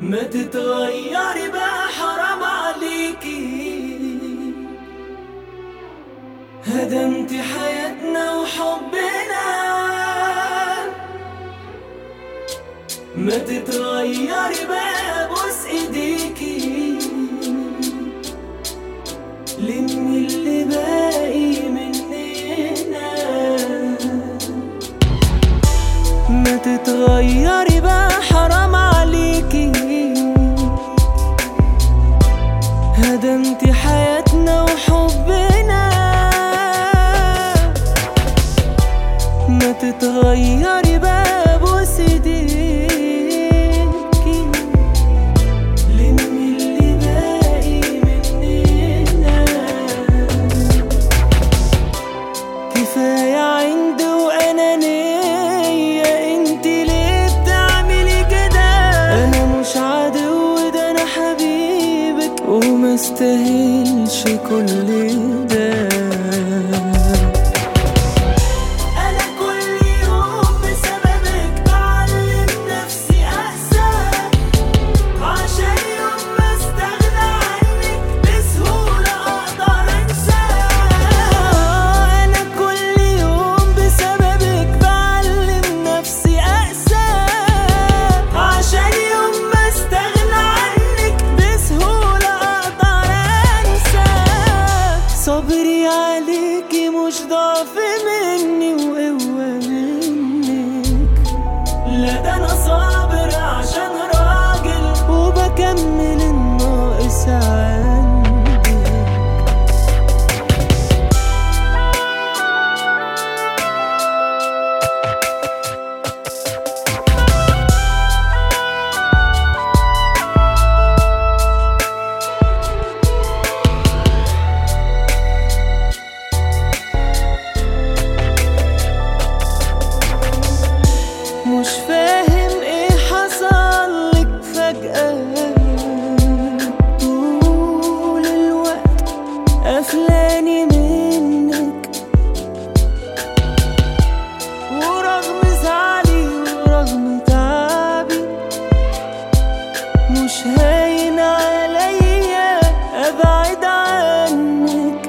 ما تتغيري بقى حرام عليكي هدمتي حياتنا وحبنا ما تتغيري بقى بوس ايديكي لمي اللي باقي مننا ما تتغيري بقى حرام عليكي هدمتي حياتنا وحبنا ما تتغيري بقى بوس ايديكي لمي اللي باقي مننا كفاية عند وأنانية انت ليه بتعملي كده أنا مش عدو ده أنا حبيبك وما استاهلش كل ده أنا كل يوم بسببك بعلم نفسي أقسى عشان يوم ما استغنى عنك بسهولة أقدر أنسى أنا كل يوم بسببك بعلم نفسي أقسى عشان يوم ما استغنى عنك بسهولة أقدر أنسى صبري عليكي مش ضعف مني وقوة منك لا ده انا صابر عشان راجل وبكمل الناقص عندي مش فاهم ايه حصلك فجأة طول الوقت قفلاني منك ورغم زعلي ورغم تعبي مش هاين عليا ابعد عنك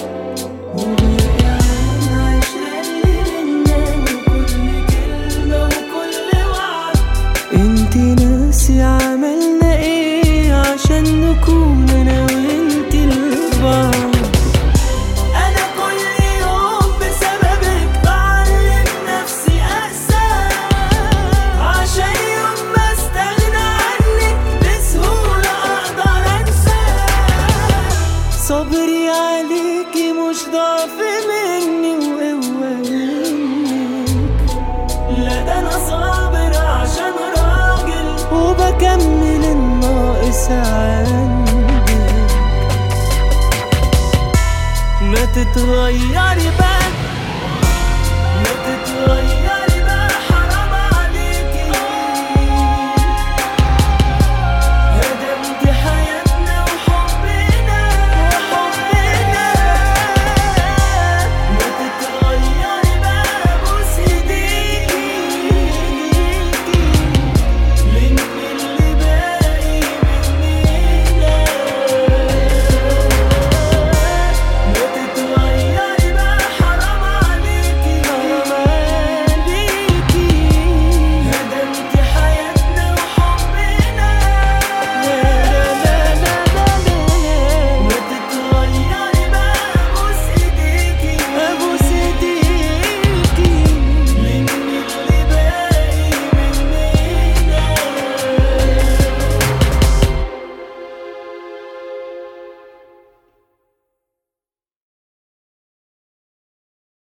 انت ناسي عملنا ايه عشان نكون انا وانت لبعض انا كل يوم بسببك بعلم نفسي اقسى عشان يوم ما استغنى عنك بسهولة اقدر انسى صبري عليكي مش ضعف مني وقوة منك لا ده انا صابر عشان راجل وبكمل الناقص عندي ما تتغيري بقى